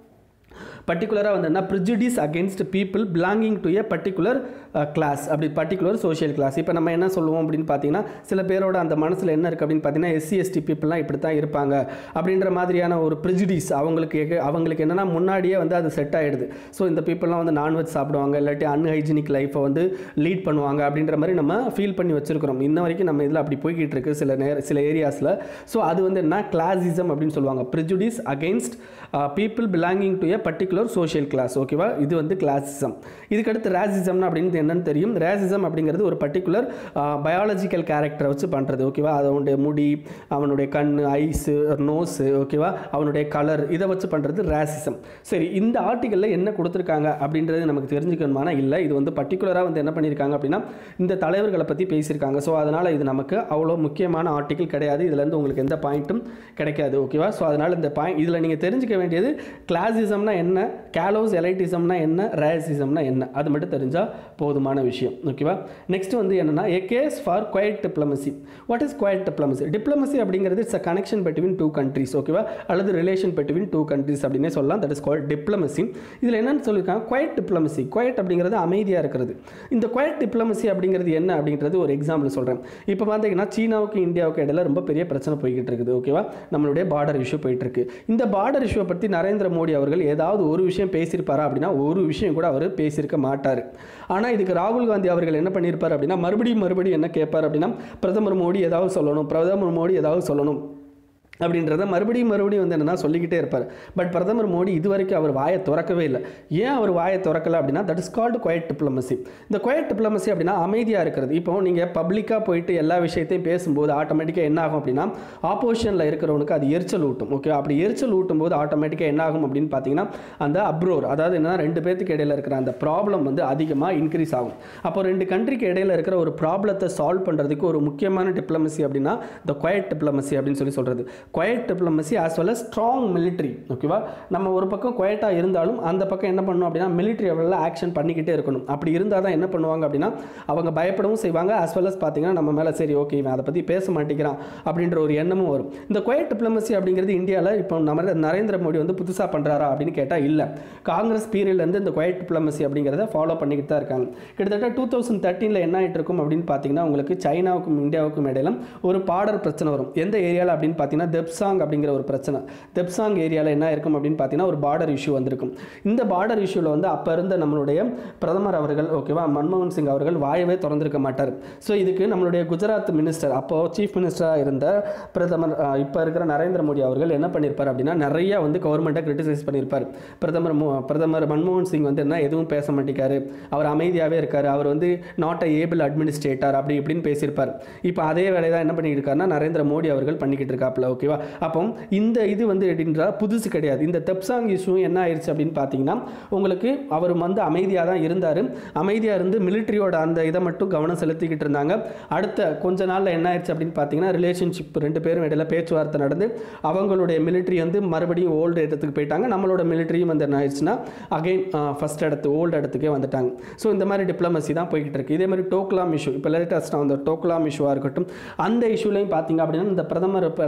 பர்டிகுலராக வந்து என்ன prejudice against people belonging to a particular class அப்படி பர்டிகுலர் சோஷியல் கிளாஸ் இப்போ நம்ம என்ன சொல்லுவோம் அப்படின்னு பார்த்தீங்கன்னா சில பேரோட அந்த மனசில் என்ன இருக்குது அப்படின்னு பார்த்தீங்கன்னா எஸ்சி எஸ்டி பீப்புளெலாம் இப்படி தான் இருப்பாங்க அப்படின்ற மாதிரியான ஒரு ப்ரிஜுடிஸ் அவங்களுக்கு எக- அவங்களுக்கு என்னென்னா முன்னாடியே வந்து அது செட் ஆகிடுது ஸோ இந்த பீப்புளெலாம் வந்து நான்வெஜ் சாப்பிடுவாங்க இல்லாட்டி அன்ஹைஜினிக் லைஃப்பை வந்து லீட் பண்ணுவாங்க அப்படின்ற மாதிரி நம்ம ஃபீல் பண்ணி வச்சுருக்கிறோம் இன்ன வரைக்கும் நம்ம இதில் அப்படி போய்கிட்டு இருக்கு சில நேர சில ஏரியாஸில் ஸோ அது வந்து என்ன கிளாசிசம் அப்படின்னு சொல்லுவாங்க prejudice against people belonging to a particular social class ஓகேவா இது வந்து கிளாசிசம் இதுக்கடுத்து ரேசிசம்னா அப்படின்னு என்னன்னு தெரியும் ரேசிசம் அப்படிங்கிறது ஒரு பர்டிகுலர் பயாலஜிக்கல் கேரக்டரை வச்சு பண்ணுறது ஓகேவா அவனுடைய முடி அவனுடைய கண் ஐஸு நோஸு ஓகேவா அவனுடைய கலர் இதை வச்சு பண்ணுறது ரேசிசம் சரி இந்த ஆர்டிக்கலில் என்ன கொடுத்துருக்காங்க அப்படின்றது நமக்கு தெரிஞ்சுக்கணுமானா இல்லை இது வந்து பர்டிகுலராக வந்து என்ன பண்ணியிருக்காங்க அப்படின்னா இந்த தலைவர்களை பற்றி பேசியிருக்காங்க ஸோ அதனால் இது நமக்கு அவ்வளோ முக்கியமான ஆர்டிக்கல் கிடையாது இதுலேருந்து உங்களுக்கு எந்த பாயிண்ட்டும் கிடைக்காது ஓகேவா ஸோ அதனால் இந்த பாயிண்ட் இதில் நீங்கள் தெரிஞ்சுக்க வேண்டியது கிளாசிசம்னா என்ன கேலோஸ் எலைட்டிசம்னா என்ன ரேசிசம்னா என்ன அது மட்டும் தெரிஞ்சால் போதுமான விஷயம் ஓகேவா நெக்ஸ்ட் வந்து என்னன்னா a case for quiet diplomacy what is quiet diplomacy diplomacy அப்படிங்கிறது it's a connection between two countries ஓகேவா அல்லது ரிலேஷன் between டூ கண்ட்ரீஸ் அப்படின்னே சொல்லலாம் தட் இஸ் கால்ட் டிப்ளமசி இதில் என்னன்னு சொல்லியிருக்காங்க குவைட் டிப்ளமசி குவைட் அப்படிங்கிறது அமைதியாக இருக்கிறது இந்த குவைட் டிப்ளமசி அப்படிங்கிறது என்ன அப்படின்றது ஒரு எக்ஸாம்பிள் சொல்கிறேன் இப்போ பார்த்தீங்கன்னா சீனாவுக்கு இந்தியாவுக்கு இடையில ரொம்ப பெரிய பிரச்சனை போய்கிட்டு இருக்குது ஓகேவா நம்மளுடைய பார்டர் இஷ்யூ போயிட்டு இருக்கு இந்த பார்டர் இஷ்யூவை பற்றி நரேந்திர மோடி அவர்கள் ஏதாவது ஒரு விஷயம் பேசியிருப்பாரா அப்படின்னா ஒரு விஷயம் கூட அவர் பேசியிருக்க மாட்டார் ஆனால் இதுக்கு ராகுல் காந்தி அவர்கள் என்ன பண்ணியிருப்பார் அப்படின்னா மறுபடியும் மறுபடியும் என்ன கேட்பார் அப்படின்னா பிரதமர் மோடி ஏதாவது சொல்லணும் பிரதமர் மோடி ஏதாவது சொல்லணும் அப்படின்றத மறுபடியும் மறுபடியும் வந்து என்னன்னா சொல்லிக்கிட்டே இருப்பார் பட் பிரதமர் மோடி இது வரைக்கும் அவர் வாயை திறக்கவே இல்லை ஏன் அவர் வாயை திறக்கல அப்படின்னா that is called quiet diplomacy இந்த குவைட் டிப்ளமசி அப்படின்னா அமைதியாக இருக்கிறது இப்போ நீங்கள் பப்ளிக்காக போயிட்டு எல்லா விஷயத்தையும் பேசும்போது ஆட்டோமேட்டிக்காக என்ன ஆகும் அப்படின்னா ஆப்போசிஷனில் இருக்கிறவனுக்கு அது எரிச்சல் ஊட்டும் ஓகே அப்படி எரிச்சல் ஊட்டும் போது ஆட்டோமேட்டிக்காக என்ன ஆகும் அப்படின்னு பார்த்தீங்கன்னா அந்த அப்ரோர் அதாவது என்ன ரெண்டு பேத்துக்கு இடையில இருக்கிற அந்த ப்ராப்ளம் வந்து அதிகமாக இன்க்ரீஸ் ஆகும் அப்போ ரெண்டு கண்ட்ரிக்கு இடையில இருக்கிற ஒரு ப்ராப்ளத்தை சால்வ் பண்ணுறதுக்கு ஒரு முக்கியமான டிப்ளமசி அப்படின்னா இந்த குவைட் டிப்ளமசி அப்படின்னு சொல்லி சொல்கிறது quiet diplomacy as well as strong military ஓகேவா நம்ம ஒரு பக்கம் குவைட்டாக இருந்தாலும் அந்த பக்கம் என்ன பண்ணணும் அப்படின்னா military லெவலில் ஆக்ஷன் பண்ணிக்கிட்டே இருக்கணும் அப்படி இருந்தால் தான் என்ன பண்ணுவாங்க அப்படின்னா அவங்க பயப்படவும் செய்வாங்க ஆஸ் வெல் அஸ் பார்த்தீங்கன்னா நம்ம மேலே சரி ஓகே இவன் அதை பற்றி பேச மாட்டேங்கிறான் அப்படின்ற ஒரு எண்ணமும் வரும் இந்த குவைட் டிப்ளமசி அப்படிங்கிறது இந்தியாவில் இப்போ நம்ம நரேந்திர மோடி வந்து புதுசாக பண்ணுறாரா அப்படின்னு கேட்டால் இல்லை காங்கிரஸ் பீரியட்லேருந்து இந்த குவைட் டிப்ளமசி அப்படிங்கிறத ஃபாலோ பண்ணிக்கிட்டு தான் இருக்காங்க கிட்டத்தட்ட டூ தௌசண்ட் தேர்ட்டீனில் என்ன ஆகிட்டு இருக்கும் அப்படின்னு பார்த்தீங்கன்னா உங்களுக்கு சைனாவுக்கும் இந்தியாவுக்கும் இடையில ஒரு பார்டர் பிரச்சனை வரும் எந்த ஏரியாவில் அப்படின்னு பார்த்தீங்கன்னா தெப்சாங் அப்படிங்கிற ஒரு பிரச்சனை தெப்சாங் ஏரியாவில் என்ன இருக்கும் அப்படின்னு பார்த்தீங்கன்னா ஒரு பார்டர் இஷ்யூ வந்திருக்கும் இந்த பார்டர் இஷ்யூவில் வந்து அப்போ இருந்த நம்மளுடைய பிரதமர் அவர்கள் ஓகேவா மன்மோகன் சிங் அவர்கள் வாயவே திறந்திருக்க மாட்டார் ஸோ இதுக்கு நம்மளுடைய குஜராத் மினிஸ்டர் அப்போ சீஃப் மினிஸ்டராக இருந்த பிரதமர் இப்போ இருக்கிற நரேந்திர மோடி அவர்கள் என்ன பண்ணியிருப்பார் அப்படின்னா நிறைய வந்து கவர்மெண்ட்டை கிரிட்டிசைஸ் பண்ணியிருப்பார் பிரதமர் மோ பிரதமர் மன்மோகன் சிங் வந்து என்ன எதுவும் பேச மாட்டேங்காரு அவர் அமைதியாகவே இருக்கார் அவர் வந்து நாட் அ ஏபிள் அட்மினிஸ்ட்ரேட்டர் அப்படி இப்படின்னு பேசியிருப்பார் இப்போ அதே வேலையை தான் என்ன பண்ணிட்டு இருக்காருன்னா நரேந்திர மோடி அவர்கள் பண்ணிக்கிட்டு இருக்காப்புல ஓகேவா அப்போ இந்த இது வந்து எப்படின்றா புதுசு கிடையாது இந்த தெப்சாங் இஷ்யூ என்ன ஆயிடுச்சு அப்படின்னு பார்த்தீங்கன்னா உங்களுக்கு அவர் வந்து அமைதியாக தான் இருந்தார் அமைதியாக இருந்து மிலிட்ரியோட அந்த இதை மட்டும் கவனம் செலுத்திக்கிட்டு இருந்தாங்க அடுத்த கொஞ்ச நாளில் என்ன ஆயிடுச்சு அப்படின்னு பார்த்தீங்கன்னா ரிலேஷன்ஷிப் ரெண்டு பேரும் இடையில பேச்சுவார்த்தை நடந்து அவங்களுடைய மிலிட்ரி வந்து மறுபடியும் ஓல்டு இடத்துக்கு போயிட்டாங்க நம்மளோட மிலிட்ரியும் வந்து என்ன ஆயிடுச்சுன்னா அகைன் ஃபர்ஸ்ட் இடத்து ஓல்டு இடத்துக்கே வந்துட்டாங்க ஸோ இந்த மாதிரி டிப்ளமசி தான் போய்கிட்டு இருக்கு இதே மாதிரி டோக்லாம் இஷ்யூ இப்போ லேட்டஸ்ட்டாக அந்த டோக்லாம் இஷ்யூவாக இருக்கட்டும் அந்த இஷ்யூலையும் பார்த்தீங்க அப்படின்னா இந்த பிரதமர் இப்போ லெவலுக்கு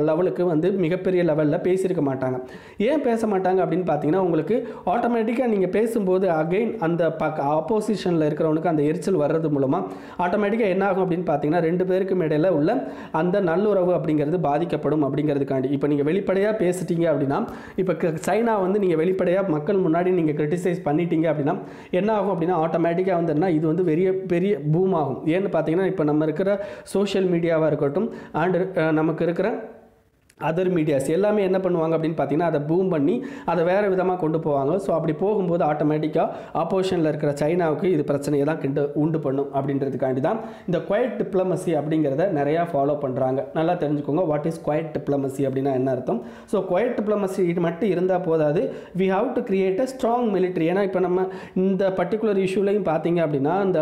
வந்து மிகப்பெரிய லெவலில் பேசியிருக்க மாட்டாங்க ஏன் பேச மாட்டாங்க அப்படின்னு பார்த்தீங்கன்னா உங்களுக்கு ஆட்டோமேட்டிக்காக நீங்கள் பேசும்போது அகைன் அந்த பக்க ஆப்போசிஷனில் இருக்கிறவனுக்கு அந்த எரிச்சல் வர்றது மூலமாக ஆட்டோமேட்டிக்காக என்ன ஆகும் அப்படின்னு பார்த்தீங்கன்னா ரெண்டு பேருக்கும் இடையில உள்ள அந்த நல்லுறவு அப்படிங்கிறது பாதிக்கப்படும் அப்படிங்கிறதுக்காண்டி இப்போ நீங்கள் வெளிப்படையாக பேசிட்டீங்க அப்படின்னா இப்போ க- சைனா வந்து நீங்கள் வெளிப்படையாக மக்கள் முன்னாடி நீங்கள் கிரிட்டிசைஸ் பண்ணிட்டீங்க அப்படின்னா என்ன ஆகும் அப்படின்னா ஆட்டோமேட்டிக்காக வந்து என்ன இது வந்து பெரிய பெரிய பூம் ஆகும் ஏன்னு பார்த்தீங்கன்னா இப்போ நம்ம இருக்கிற சோஷியல் மீடியாவாக இருக்கட்டும் அண்ட் நமக்கு இருக்கிற அதர் மீடியாஸ் எல்லாமே என்ன பண்ணுவாங்க அப்படின்னு பார்த்தீங்கன்னா அதை பூம் பண்ணி அதை வேறு விதமாக கொண்டு போவாங்க ஸோ அப்படி போகும்போது ஆட்டோமேட்டிக்காக ஆப்போசிஷனில் இருக்கிற சைனாவுக்கு இது பிரச்சனையை தான் கிண்டு உண்டு பண்ணும் அப்படின்றதுக்காண்டி தான் இந்த குவைட் டிப்ளமசி அப்படிங்கிறத நிறையா ஃபாலோ பண்ணுறாங்க நல்லா தெரிஞ்சுக்கோங்க வாட் இஸ் குவைட் டிப்ளமசி அப்படின்னா என்ன அர்த்தம் ஸோ குவைட் டிப்ளமசி இது மட்டும் இருந்தால் போதாது we have to create a strong military ஏன்னா இப்போ நம்ம இந்த பர்டிகுலர் இஷ்யூலையும் பார்த்தீங்க அப்படின்னா இந்த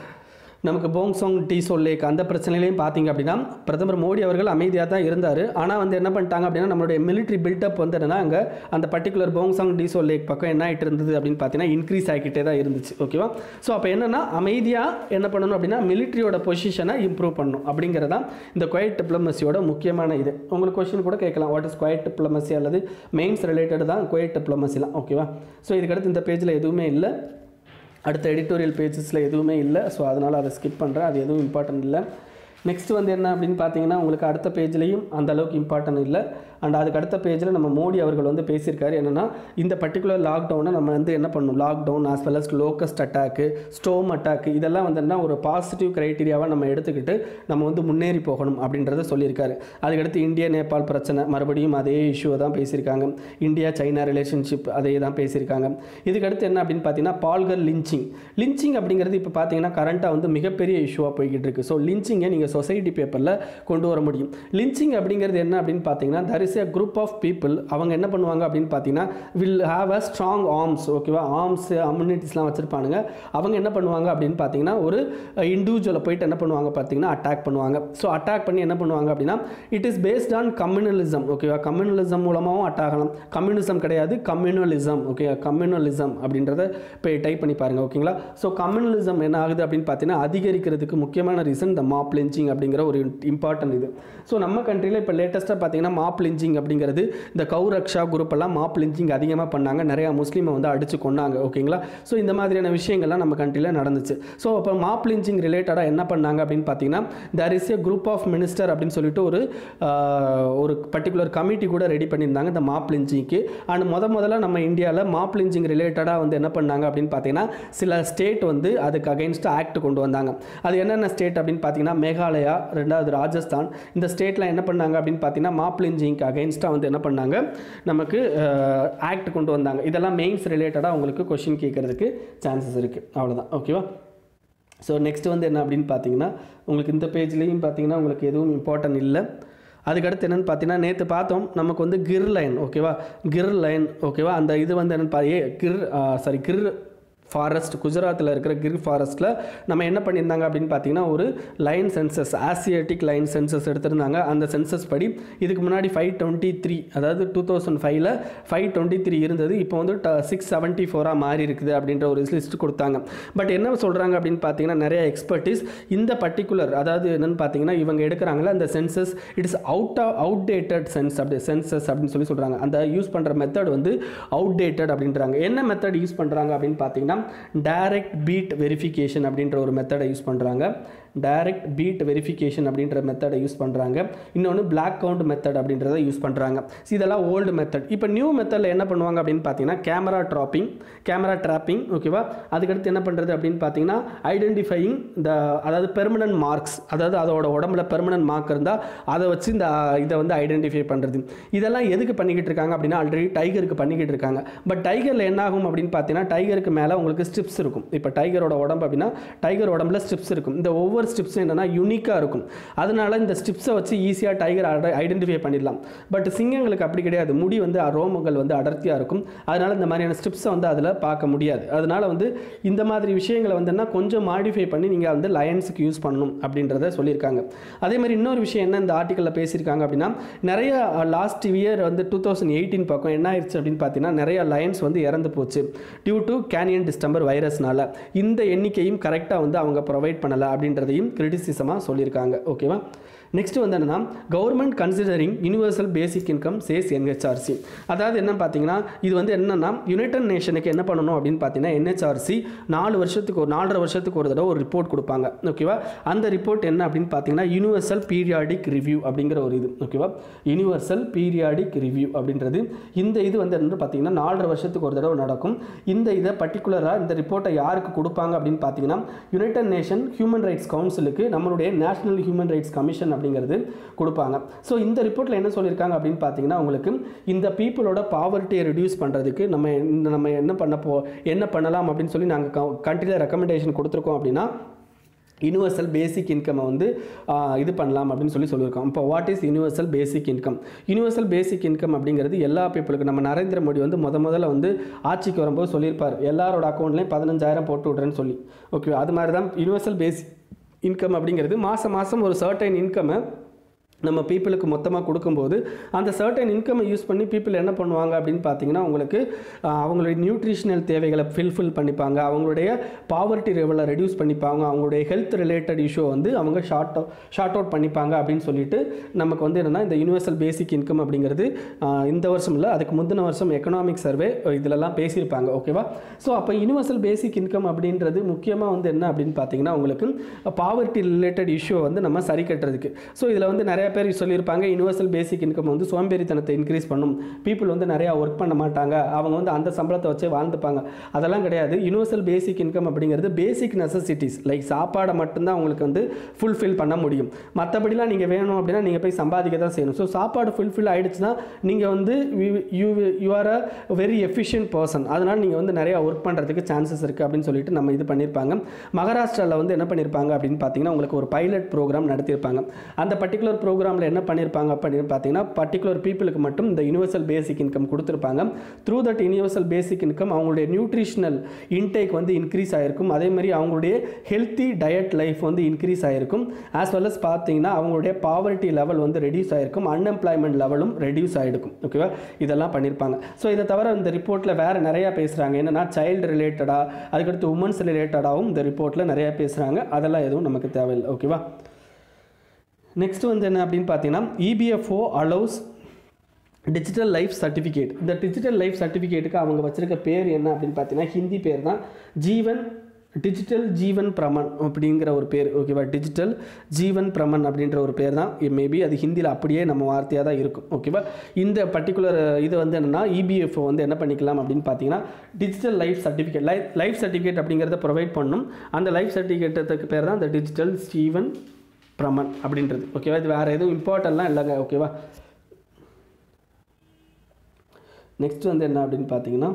நமக்கு போங்சாங் டி லேக் அந்த பிரச்சனையிலையும் பார்த்தீங்க அப்படின்னா பிரதமர் மோடி அவர்கள் அமைதியாக தான் இருந்தார் ஆனால் வந்து என்ன பண்ணிட்டாங்க அப்படின்னா நம்மளுடைய மிலிட்ரி பில்டப் வந்து என்னன்னா அங்கே அந்த பர்டிகுலர் போங்சாங் டி லேக் பக்கம் என்ன ஆகிட்டு இருந்தது அப்படின்னு பார்த்தீங்கன்னா இன்க்ரீஸ் ஆகிக்கிட்டே தான் இருந்துச்சு ஓகேவா ஸோ அப்போ என்னன்னா அமைதியாக என்ன பண்ணணும் அப்படின்னா மிலிட்ரியோட பொசிஷனை இம்ப்ரூவ் பண்ணணும் அப்படிங்கிறதான் இந்த குவைட் டிப்ளமசியோட முக்கியமான இது உங்களுக்கு கொஸ்டின் கூட கேட்கலாம் வாட் இஸ் குவைட் டிப்ளமசி அல்லது மெயின்ஸ் ரிலேட்டட் தான் குவைட் டிப்ளமசிலாம் ஓகேவா ஸோ இதுக்கடுத்து இந்த பேஜில் எதுவுமே இல்லை அடுத்த எடிட்டோரியல் பேஜஸில் எதுவுமே இல்லை ஸோ அதனால் அதை ஸ்கிப் பண்ணுறேன் அது எதுவும் இம்பார்ட்டன்ட் இல்லை நெக்ஸ்ட் வந்து என்ன அப்படின்னு பார்த்தீங்கன்னா உங்களுக்கு அடுத்த பேஜ்லேயும் அந்த அளவுக்கு இம்பார்ட்டன்ட் இல்லை அண்ட் அதுக்கு அடுத்த பேஜில் நம்ம மோடி அவர்கள் வந்து பேசியிருக்காரு என்னென்னா இந்த பர்டிகுலர் லாக்டவுனை நம்ம வந்து என்ன பண்ணணும் lockdown as well as locust attack storm attack இதெல்லாம் வந்து என்ன ஒரு பாசிட்டிவ் க்ரைட்டீரியாவாக நம்ம எடுத்துக்கிட்டு நம்ம வந்து முன்னேறி போகணும் அப்படின்றத சொல்லியிருக்காரு அதுக்கடுத்து இந்தியா நேபாள் பிரச்சனை மறுபடியும் அதே இஷ்யூவை தான் பேசியிருக்காங்க இந்தியா சைனா ரிலேஷன்ஷிப் அதே தான் பேசியிருக்காங்க இதுக்கடுத்து என்ன அப்படின்னு பார்த்தீங்கன்னா பால்கர் லிஞ்சிங் லிஞ்சிங் அப்படிங்கிறது இப்போ பார்த்தீங்கன்னா கரண்ட்டாக வந்து மிகப்பெரிய இஷ்யூவாக போய்கிட்டு இருக்கு ஸோ லிஞ்சிங்கை நீங்கள் சொசைட்டி பேப்பரில் கொண்டு வர முடியும் லிஞ்சிங் அப்படிங்கிறது என்ன அப்படின்னு பார்த்தீங்கன்னா there is a group of people அவங்க என்ன பண்ணுவாங்க அப்படின்னு பார்த்தீங்கன்னா will have a strong arms ஓகேவா ஆர்ம்ஸ் அம்யூனிட்டிஸ்லாம் வச்சுருப்பானுங்க அவங்க என்ன பண்ணுவாங்க அப்படின்னு பார்த்தீங்கன்னா ஒரு இண்டிவிஜுவலை போயிட்டு என்ன பண்ணுவாங்க பார்த்தீங்கன்னா அட்டாக் பண்ணுவாங்க ஸோ அட்டாக் பண்ணி என்ன பண்ணுவாங்க அப்படின்னா it is based on communalism ஓகேவா கம்யூனலிசம் மூலமாகவும் அட்டாக் ஆகலாம் கம்யூனிசம் கிடையாது கம்யூனலிசம் ஓகே கம்யூனலிசம் அப்படின்றத போய் டைப் பண்ணி பாருங்க ஓகேங்களா ஸோ கம்யூனலிசம் என்ன ஆகுது அப்படின்னு பார்த்தீங்கன்னா அதிகரிக்கிறதுக்கு முக்கியமான ரீசன் இந்த மாப் லிஞ்சிங் அப்படிங்கிற ஒரு இம்பார்ட்டன்ட் இது ஸோ நம்ம கண்ட்ரியில் இப்போ லேட்டஸ்ட்டாக பார்த்தீங்கன்னா மாப் லிஞ்சிங் அப்படிங்கிறது இந்த கௌரக்ஷா குரூப் எல்லாம் மாப் லிஞ்சிங் அதிகமாக பண்ணாங்க நிறையா முஸ்லீமை வந்து அடிச்சு கொண்டாங்க ஓகேங்களா ஸோ இந்த மாதிரியான விஷயங்கள்லாம் நம்ம கண்ட்ரியில் நடந்துச்சு ஸோ அப்போ மாப் லிஞ்சிங் ரிலேட்டடாக என்ன பண்ணாங்க அப்படின்னு பார்த்தீங்கன்னா there is a group of minister அப்படின்னு சொல்லிட்டு ஒரு ஆஹ், ஒரு பர்டிகுலர் கமிட்டி கூட ரெடி பண்ணியிருந்தாங்க இந்த மாப் லிஞ்சிங்க்கு அண்ட் முத முதல்ல நம்ம இந்தியாவில் மாப் லிஞ்சிங் ரிலேட்டடாக வந்து என்ன பண்ணாங்க அப்படின்னு பார்த்தீங்கன்னா சில ஸ்டேட் வந்து அதுக்கு அகைன்ஸ்ட் ஆக்ட் கொண்டு வந்தாங்க அது என்னென்ன ஸ்டேட் அப்படின்னு பார்த்தீங்கன்னா மேகாலயா ரெண்டாவது ராஜஸ்தான் இந்த ஸ்டேட்டில் என்ன பண்ணாங்க அப்படின்னு பார்த்தீங்கன்னா மாப் லிஞ்சிங்க்கு அகைன்ஸ்டாக வந்து என்ன பண்ணாங்க நமக்கு ஆக்ட் கொண்டு வந்தாங்க இதெல்லாம் மெயின்ஸ் ரிலேட்டடாக உங்களுக்கு கொஷின் கேட்கறதுக்கு சான்சஸ் இருக்குது அவ்வளோதான் ஓகேவா ஸோ நெக்ஸ்ட் வந்து என்ன அப்படின்னு பார்த்தீங்கன்னா உங்களுக்கு இந்த பேஜ்லேயும் பார்த்தீங்கன்னா உங்களுக்கு எதுவும் இம்பார்ட்டன்ட் இல்லை அதுக்கடுத்து என்னென்னு பார்த்தீங்கன்னா நேற்று பார்த்தோம் நமக்கு வந்து கிர் லைன் ஓகேவா கிர் லைன் ஓகேவா அந்த இது வந்து என்னென்னு பா ஏ கிர் சாரி கிர் ஃபாரஸ்ட் குஜராத்தில் இருக்கிற கிர் ஃபாரஸ்ட்டில் நம்ம என்ன பண்ணியிருந்தாங்க அப்படின்னு பார்த்தீங்கன்னா ஒரு lion census Asiatic lion census எடுத்திருந்தாங்க அந்த சென்சஸ் படி இதுக்கு முன்னாடி ஃபைவ் டுவெண்ட்டி த்ரீ அதாவது டூ தௌசண்ட் ஃபைவ்ல ஃபைவ் டுவெண்ட்டி த்ரீ இருந்தது இப்போ வந்து சிக்ஸ் செவன்ட்டி ஃபோராக மாறி இருக்குது அப்படின்ற ஒரு லிஸ்ட் கொடுத்தாங்க பட் என்ன சொல்கிறாங்க அப்படின்னு பார்த்தீங்கன்னா நிறைய எக்ஸ்பர்டிஸ் இந்த பர்டிகுலர் அதாவது என்னன்னு பார்த்தீங்கன்னா இவங்க எடுக்கிறாங்களே அந்த census it is out of outdated sense அப்படி சென்சஸ் அப்படின்னு சொல்லி சொல்கிறாங்க அந்த யூஸ் பண்ணுற மெத்தட் வந்து அவுடேட்டட் அப்படின்றாங்க என்ன மெத்தட் யூஸ் பண்ணுறாங்க அப்படின்னு பார்த்தீங்கன்னா டைரக்ட் பீட் வெரிஃபிகேஷன் அப்படின்ற ஒரு மெத்தடை யூஸ் பண்ணுறாங்க டைரக்ட் பீட் வெரிஃபிகேஷன் அப்படின்ற மெத்தடை யூஸ் பண்ணுறாங்க இன்னொன்று பிளாக் கவுண்ட் மெத்தட் அப்படின்றத யூஸ் பண்ணுறாங்க இதெல்லாம் ஓல்டு மெத்தட் இப்போ நியூ மெத்தடில் என்ன பண்ணுவாங்க அப்படின்னு பார்த்தீங்கன்னா கேமரா ட்ராப்பிங் கேமரா ட்ராப்பிங் ஓகேவா அதுக்கடுத்து என்ன பண்ணுறது அப்படின்னு பார்த்தீங்கன்னா ஐடென்டிஃபையிங் இந்த அதாவது பெர்மனன்ட் மார்க்ஸ் அதாவது அதோட உடம்புல பெர்மனன்ட் மார்க் இருந்தால் அதை வச்சு இந்த இதை வந்து ஐடென்டிஃபை பண்ணுறது இதெல்லாம் எதுக்கு பண்ணிக்கிட்டு இருக்காங்க அப்படின்னா ஆல்ரெடி டைகருக்கு பண்ணிக்கிட்டு இருக்காங்க பட் டைகரில் என்ன ஆகும் அப்படின்னு பார்த்தீங்கன்னா டைகருக்கு மேலே உங்களுக்கு ஸ்ட்ரிப்ஸ் இருக்கும் இப்போ டைகரோட உடம்பு அப்படின்னா டைகர் உடம்புல ஸ்ட்ரிப்ஸ் இருக்கும் இந்த ஒவ்வொரு ஸ்ட்ரிப்ஸும் என்னன்னா யூனிக்காக இருக்கும் அதனால இந்த ஸ்ட்ரிப்ஸை வச்சு ஈஸியாக டைகர் ஐடென்டிஃபை பண்ணிடலாம் பட் சிங்கங்களுக்கு அப்படி கிடையாது முடி வந்து ரோமங்கள் வந்து அடர்த்தியாக இருக்கும் அதனால இந்த மாதிரியான ஸ்ட்ரிப்ஸை வந்து அதில் பார்க்க முடியாது அதனால வந்து இந்த மாதிரி விஷயங்களை வந்து என்ன கொஞ்சம் மாடிஃபை பண்ணி நீங்கள் வந்து லயன்ஸுக்கு யூஸ் பண்ணணும் அப்படின்றத சொல்லியிருக்காங்க அதே மாதிரி இன்னொரு விஷயம் என்ன இந்த ஆர்டிக்கலில் பேசியிருக்காங்க அப்படின்னா நிறைய லாஸ்ட் இயர் வந்து டூ தௌசண்ட் எயிட்டீன் பக்கம் என்ன ஆயிடுச்சு அப்படின்னு பார்த்தீங்கன்னா நிறைய லயன்ஸ் வந்து இறந்து போச்சு டியூ டு கேனியன் டிஸ்டம்பர் வைரஸ்னால இந்த எண்ணிக்கையும் கரெக்டாக வந்து அவங்க ப்ரொவைட் பண்ணலை அப்படின்றதையும் கிரிட்டிசிசமாக சொல்லியிருக்காங்க ஓகேவா நெக்ஸ்ட் வந்து என்னன்னா government considering universal basic income says NHRC அதாவது என்ன பார்த்தீங்கன்னா இது வந்து என்னன்னா யுனைடெட் நேஷனுக்கு என்ன பண்ணணும் அப்படின்னு பார்த்தீங்கன்னா என்ஹெச்ஆர்சி நாலு வருஷத்துக்கு ஒரு நாலரை வருஷத்துக்கு ஒரு தடவை ஒரு ரிப்போர்ட் கொடுப்பாங்க ஓகேவா அந்த ரிப்போர்ட் என்ன அப்படின்னு பார்த்தீங்கன்னா யூனிவர்சல் பீரியாடிக் ரிவ்யூ அப்படிங்கிற ஒரு இது ஓகேவா யூனிவர்சல் பீரியாடிக் ரிவ்யூ அப்படின்றது இந்த இது வந்து என்ன பார்த்தீங்கன்னா நாலரை வருஷத்துக்கு ஒரு தடவை நடக்கும் இந்த இதை பர்டிகுலராக இந்த ரிப்போர்ட்டை யாருக்கு கொடுப்பாங்க அப்படின்னு பார்த்தீங்கன்னா யுனைடெட் நேஷன் ஹியூமன் ரைட்ஸ் கவுன்சிலுக்கு நம்மளுடைய நேஷனல் ஹியூமன் ரைட்ஸ் கமிஷன் அப்படிங்கிறது கொடுப்பாங்க ஸோ இந்த ரிப்போர்ட்டில் என்ன சொல்லியிருக்காங்க அப்படின்னு பார்த்தீங்கன்னா உங்களுக்கு இந்த பீப்புளோட பாவர்ட்டியை ரெடியூஸ் பண்ணுறதுக்கு நம்ம இந்த நம்ம என்ன பண்ண போ என்ன பண்ணலாம் அப்படின்னு சொல்லி நாங்கள் கண்ட்ரியில் ரெக்கமெண்டேஷன் கொடுத்துருக்கோம் அப்படின்னா யூனிவர்சல் பேசிக் இன்கம்மை வந்து ஆஹ், இது பண்ணலாம் அப்படின்னு சொல்லி சொல்லியிருக்கோம் இப்போ what is universal basic income universal basic income அப்படிங்கிறது எல்லா பீப்புளுக்கு நம்ம நரேந்திர மோடி வந்து முத முதல்ல வந்து ஆட்சிக்கு வரும்போது சொல்லியிருப்பார் எல்லாரோட அக்கௌண்ட்லேயும் பதினஞ்சாயிரம் போட்டு விட்றேன்னு சொல்லி ஓகே அது மாதிரி தான் யூனிவர்சல் பேசிக் இன்கம் அப்படிங்கிறது மாதம் மாதம் ஒரு சர்டைன் இன்கம்மை நம்ம பீப்புளுக்கு மொத்தமாக கொடுக்கும்போது அந்த சர்டன் இன்கம்மை யூஸ் பண்ணி பீப்புள் என்ன பண்ணுவாங்க அப்படின்னு பார்த்தீங்கன்னா உங்களுக்கு ஆஹ், அவங்களுடைய நியூட்ரிஷனல் தேவைகளை ஃபில்ஃபில் பண்ணிப்பாங்க அவங்களுடைய பாவர்ட்டி லெவலை ரெடியூஸ் பண்ணிப்பாங்க அவங்களுடைய ஹெல்த் ரிலேட்டட் இஷ்யூ வந்து அவங்க ஷார்ட் ஷார்ட் அவுட் பண்ணிப்பாங்க அப்படின்னு சொல்லிட்டு நமக்கு வந்து என்னென்னா இந்த யூனிவர்சல் பேசிக் இன்கம் அப்படிங்கிறது ஆஹ், இந்த வருஷம் இல்லை அதுக்கு முந்தின வருஷம் எக்கனாமிக் சர்வே இதிலெல்லாம் பேசியிருப்பாங்க ஓகேவா ஸோ அப்போ யூனிவர்சல் பேசிக் இன்கம் அப்படின்றது முக்கியமாக வந்து என்ன அப்படின்னு பார்த்தீங்கன்னா உங்களுக்கு பாவர்ட்டி ரிலேட்டட் இஷ்யூ வந்து நம்ம சரி கட்டுறதுக்கு ஸோ இதில் வந்து நிறைய பேர் சொல்லியிருப்பாங்க யூனிவர்சல் பேசிக் இன்கம் வந்து சோம்பேறித்தனத்தை இன்க்ரீஸ் பண்ணும் பீப்புள் வந்து நிறையா ஒர்க் பண்ண மாட்டாங்க அவங்க வந்து அந்த சம்பளத்தை வச்சே வாழ்ந்துப்பாங்க அதெல்லாம் கிடையாது யூனிவர்சல் பேசிக் இன்கம் அப்படிங்கிறது பேசிக் நெசசிட்டிஸ் லைக் சாப்பாடை மட்டும்தான் உங்களுக்கு வந்து ஃபுல்ஃபில் பண்ண முடியும் மற்றபடிலாம் நீங்கள் வேணும் அப்படின்னா நீங்கள் போய் சம்பாதிக்க தான் செய்யணும் ஸோ சாப்பாடு ஃபுல்ஃபில் ஆயிடுச்சுன்னா நீங்கள் வந்து you you are a very efficient person அதனால் நீங்கள் வந்து நிறையா ஒர்க் பண்ணுறதுக்கு சான்சஸ் இருக்குது அப்படின்னு சொல்லிட்டு நம்ம இது பண்ணியிருப்பாங்க மகாராஷ்டிராவில் வந்து என்ன பண்ணியிருப்பாங்க அப்படின்னு பார்த்தீங்கன்னா உங்களுக்கு ஒரு பைலட் ப்ரோக்ராம் நடத்தியிருப்பாங்க அந்த பர்டிகுலர் ப்ரோக்ராமில் என்ன பண்ணியிருப்பாங்க அப்படின்னு பார்த்தீங்கன்னா பர்டிகுலர் பீப்புளுக்கு மட்டும் இந்த யூனிவர்சல் பேசிக் இன்கம் கொடுத்துருப்பாங்க through that universal basic income அவங்களுடைய நியூட்ரிஷனல் இன்டேக் வந்து இன்க்ரீஸ் ஆகிருக்கும் அதே மாதிரி அவங்களுடைய ஹெல்த்தி டயட் லைஃப் வந்து இன்க்ரீஸ் ஆகிருக்கும் ஆஸ் வெல் அஸ் பார்த்தீங்கன்னா அவங்களுடைய பாவர்ட்டி லெவல் வந்து ரெடியூஸ் ஆகிருக்கும் அன்எம்ப்ளாய்மெண்ட் லெவலும் ரெடியூஸ் ஆகிருக்கும் ஓகேவா இதெல்லாம் பண்ணியிருப்பாங்க ஸோ இதை தவிர இந்த ரிப்போர்ட்டில் வேறு நிறையா பேசுகிறாங்க என்னென்னா சைல்டு ரிலேட்டடாக அதுக்கடுத்து உமன்ஸ் ரிலேட்டடாகவும் இந்த ரிப்போர்ட்டில் நிறையா பேசுகிறாங்க அதெல்லாம் எதுவும் நமக்கு தேவையில்லை ஓகேவா நெக்ஸ்ட் வந்து என்ன அப்படின்னு பார்த்தீங்கன்னா EPFO allows digital life certificate இந்த டிஜிட்டல் லைஃப் சர்டிஃபிகேட்டுக்கு அவங்க வச்சிருக்க பேர் என்ன அப்படின்னு பார்த்தீங்கன்னா ஹிந்தி பேர் தான் ஜீவன் டிஜிட்டல் ஜீவன் பிரமன் அப்படிங்கிற ஒரு பேர் ஓகேவா டிஜிட்டல் ஜீவன் பிரமன் அப்படின்ற ஒரு பேர் தான் மேபி அது ஹிந்தியில் அப்படியே நம்ம வார்த்தையாக தான் இருக்கும் ஓகேவா இந்த பர்டிகுலர் இது வந்து என்னென்னா இபிஎஃப்ஓ வந்து என்ன பண்ணிக்கலாம் அப்படின்னு பார்த்தீங்கன்னா digital life certificate life life certificate அப்படிங்கிறத ப்ரொவைட் பண்ணும் அந்த லைஃப் சர்டிஃபிகேட்டுக்கு பேர் தான் இந்த டிஜிட்டல் ஜீவன் பிரமன் அப்படின்றது ஓகேவா இது வேறு எதுவும் இம்பார்ட்டன்ட்லாம் இல்லைங்க ஓகேவா நெக்ஸ்ட் வந்து என்ன அப்படின்னு பார்த்தீங்கன்னா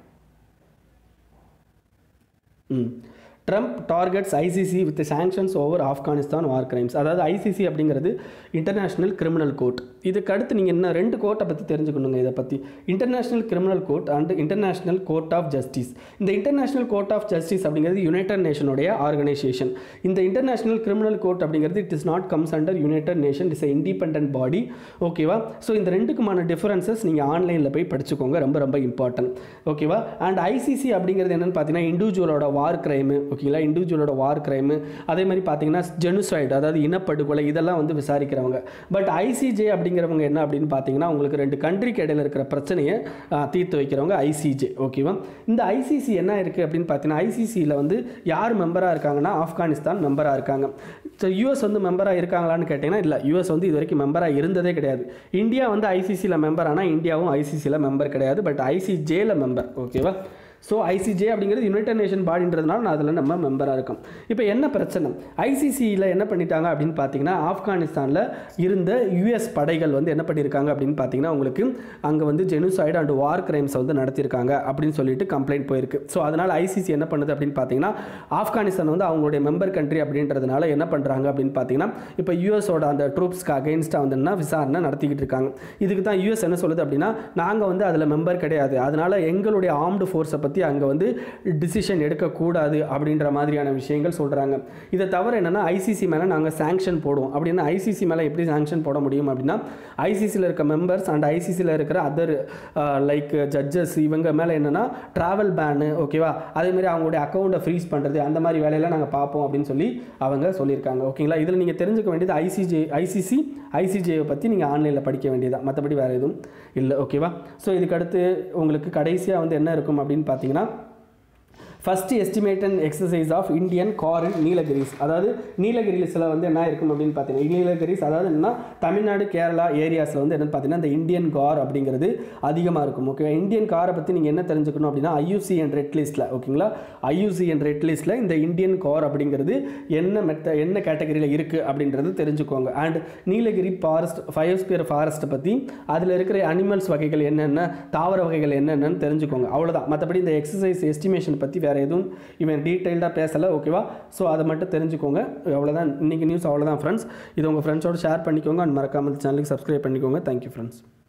ம் Trump targets ICC with sanctions over Afghanistan war crimes அதாவது ஐசிசி அப்படிங்கிறது இன்டர்நேஷ்னல் கிரிமினல் கோர்ட் இதுக்கு அடுத்து நீங்கள் என்ன ரெண்டு கோர்ட்டை பற்றி தெரிஞ்சுக்கணுங்க இதை பற்றி international criminal court and international court of justice இந்த இன்டர்நேஷ்னல் கோர்ட் ஆஃப் ஜஸ்டிஸ் அப்படிங்கிறது யுனைடெட் நேஷனுடைய ஆர்கனைசேஷன் இந்த இன்டர்நேஷ்னல் கிரிமினல் கோர்ட் அப்படிங்கிறது it is not comes under United Nation is independent body ஓகேவா ஸோ இந்த ரெண்டுக்குமான டிஃபரன்சஸ் நீங்கள் ஆன்லைனில் போய் படிச்சுக்கோங்க ரொம்ப ரொம்ப இம்பார்ட்டன்ட் ஓகேவா அண்ட் ஐசிசி அப்படிங்கிறது என்னென்னு பார்த்தீங்கன்னா இண்டிவிஜுவலோட வார் கிரைமு ஓகேங்களா இண்டிவிஜுவலோட வார் கிரைமு அதே மாதிரி பார்த்தீங்கன்னா ஜெனுசைடு அதாவது இனப்படுகொலை இதெல்லாம் வந்து விசாரிக்கிறவங்க பட் ஐசிஜே அப்படிங்கிறவங்க என்ன அப்படின்னு பார்த்தீங்கன்னா உங்களுக்கு ரெண்டு கண்ட்ரிக்கு இடையில இருக்கிற பிரச்சனையை ஆ, தீர்த்து வைக்கிறவங்க ஐசிஜே ஓகேவா இந்த ஐசிசி என்ன இருக்குது அப்படின்னு பார்த்தீங்கன்னா ஐசிசியில் வந்து யார் மெம்பராக இருக்காங்கன்னா ஆப்கானிஸ்தான் மெம்பராக இருக்காங்க ஸோ யூஎஸ் வந்து மெம்பராக இருக்காங்களான்னு கேட்டிங்கன்னா இல்லை யூஎஸ் வந்து இது வரைக்கும் மெம்பராக இருந்ததே கிடையாது இந்தியா வந்து ஐசிசியில் மெம்பர் ஆனால் இந்தியாவும் ஐசிசியில் மெம்பர் கிடையாது பட் ஐசிஜேல மெம்பர் ஓகேவா ஸோ ஐசிஜே அப்படிங்கிறது யுனைடெட் நேஷன் பாடின்றதுனால நான் அதில் நம்ம மெம்பராக இருக்கோம் இப்போ என்ன பிரச்சனை ஐசிசியில் என்ன பண்ணிட்டாங்க அப்படின்னு பார்த்தீங்கன்னா ஆப்கானிஸ்தானில் இருந்த யுஎஸ் படைகள் வந்து என்ன பண்ணியிருக்காங்க அப்படின்னு பார்த்தீங்கன்னா உங்களுக்கு அங்கே வந்து ஜெனுசைடு அண்ட் வார் கிரைம்ஸ் வந்து நடத்தியிருக்காங்க அப்படின்னு சொல்லிட்டு கம்ப்ளைண்ட் போயிருக்கு ஸோ அதனால் ஐசிசி என்ன பண்ணுது அப்படின்னு பார்த்தீங்கன்னா ஆப்கானிஸ்தான் வந்து அவங்களுடைய மெம்பர் கண்ட்ரி அப்படின்றதுனால என்ன பண்ணுறாங்க அப்படின்னு பார்த்தீங்கன்னா இப்போ யூஎஸோட அந்த ட்ரூப்ஸ்க்கு அகெயின்ஸ்டாக வந்து என்ன விசாரணை நடத்திக்கிட்டு இருக்காங்க இதுக்கு தான் யூஎஸ் என்ன சொல்லுது அப்படின்னா நாங்கள் வந்து அதில் மெம்பர் கிடையாது அதனால எங்களுடைய ஆர்ம்டு ஃபோர்ஸை பற்றி பற்றி அங்கே வந்து டிசிஷன் எடுக்கக்கூடாது அப்படின்ற மாதிரியான விஷயங்கள் சொல்கிறாங்க இதை தவிர என்னென்னா ஐசிசி மேலே நாங்கள் சாங்ஷன் போடுவோம் அப்படின்னா ஐசிசி மேலே எப்படி சாங்ஷன் போட முடியும் அப்படின்னா ஐசிசியில் இருக்க மெம்பர்ஸ் அண்ட் ஐசிசியில் இருக்கிற அதர் லைக் ஜட்ஜஸ் இவங்க மேலே என்னென்னா ட்ராவல் பேனு ஓகேவா அதேமாதிரி அவங்களுடைய அக்கௌண்ட்டை ஃப்ரீஸ் பண்ணுறது அந்த மாதிரி வேலையெல்லாம் நாங்கள் பார்ப்போம் அப்படின்னு சொல்லி அவங்க சொல்லியிருக்காங்க ஓகேங்களா இதில் நீங்கள் தெரிஞ்சுக்க வேண்டியது ஐசிஜே ஐசிசி ஐசிஜேவை பற்றி நீங்கள் ஆன்லைனில் படிக்க வேண்டியதான் மற்றபடி வேறு எதுவும் இல்லை ஓகேவா ஸோ இதுக்கு அடுத்து உங்களுக்கு கடைசியாக வந்து என்ன இருக்கும் அப்படின்னு பார்த்தீங்கன்னா first estimation exercise of Indian gaur in Nilgiris அதாவது நீலகிரிஸில் வந்து என்ன இருக்கும் அப்படின்னு பார்த்தீங்கன்னா நீலகிரிஸ் அதாவது என்னன்னா தமிழ்நாடு கேரளா ஏரியாஸில் வந்து என்னன்னு பார்த்தீங்கன்னா இந்த இந்தியன் கார் அப்படிங்கிறது அதிகமாக இருக்கும் ஓகே இந்தியன் காரை பற்றி நீங்கள் என்ன தெரிஞ்சுக்கணும் அப்படின்னா ஐயூசிஎன் ரெட் லிஸ்ட்டில் ஓகேங்களா ஐயூசிஎன் ரெட் லிஸ்ட்டில் இந்த இந்தியன் கார் அப்படிங்கிறது என்ன மெத்த என்ன கேட்டகரியில் இருக்குது அப்படின்றது தெரிஞ்சுக்கோங்க அண்ட் நீலகிரி ஃபாரஸ்ட் ஃபயோஸ்பியர் ஃபாரஸ்ட்டை பற்றி அதில் இருக்கிற அனிமல்ஸ் வகைகள் என்னென்ன தாவர வகைகள் என்னென்னு தெரிஞ்சுக்கோங்க அவ்வளோதான் மற்றபடி இந்த எக்ஸசைஸ் எஸ்டிமேஷன் பற்றி வேறு எதுவும் இவன் டீட்டெயில்டாக பேசலை ஓகேவா ஸோ அதை மட்டும் தெரிஞ்சுக்கோங்க அவ்வளோதான் இன்றைக்கி நியூஸ் அவ்வளோதான் ஃப்ரெண்ட்ஸ் இது உங்கள் ஃப்ரெண்ட்ஸோட ஷேர் பண்ணிக்கோங்க அண்ட் மறக்காமல் சேனலுக்கு சப்ஸ்கிரைப் பண்ணிக்கோங்க தேங்க்யூ ஃப்ரெண்ட்ஸ்